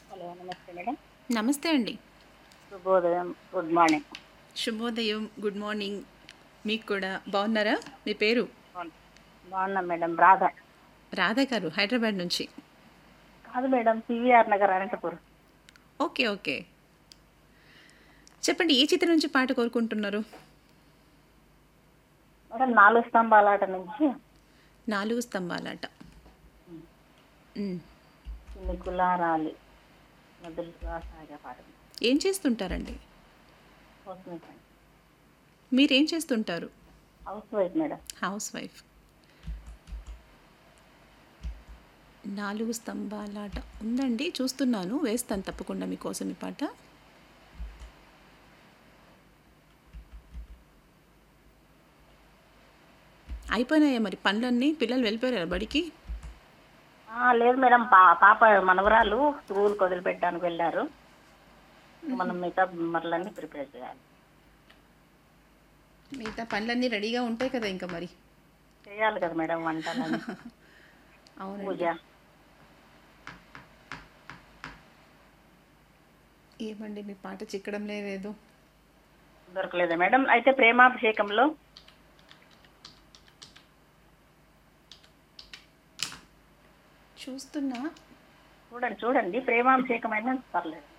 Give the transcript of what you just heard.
Hello నమస్తే madam నమస్తే అండి శుభోదయం గుడ్ మార్నింగ్ శుభోదయం గుడ్ మార్నింగ్ మీకు కూడా బాగున్నారా మీ పేరు బాగున్నాం మేడం రాధ రాధా గారు హైదరాబాద్ నుంచి కాదు madam PVR Nagar Anantapuram okay okay చెప్పండి ఏ చిత్రం నుంచి పాట కోరుకుంటున్నారు మేడం నాలుగు స్తంభాలాట నుంచి నాలుగు స్తంభాలాట మ్. చిన్ని కులారాలి మొదలుగా సాగే పాట ఏం చేస్తుంటారండి హౌస్ వైఫ్ అండి. మీరేం చేస్తుంటారు housewife madam housewife నాలుగు స్తంభాలాట ఉందండి చూస్తున్నాను వేస్తాను తప్పకుండా మీకోసం ఈ పాట అయిపోయినాయా మరి పనులన్నీ పిల్లలు వెళ్ళిపోయారా బడికి ఆ, లేదు మేడం పా పాప మనవరాలు స్కూల్కి వదిలిపెట్టడానికి వెళ్ళారు మనం మిగతా మరలన్నీ ప్రిపేర్ చేయాలి మిగతా పనులన్నీ రెడీగా ఉంటాయి కదా ఇంకా మరి చేయాలి కదా మేడం వంటలని అవును పూజ ఏమండి మీ పాట చిక్కడం లేదేదో దొరకలేదా మేడం అయితే ప్రేమాభిషేకంలో చూస్తున్నా చూడండి చూడండి ప్రేమాభిషేకం అయినా పర్లేదు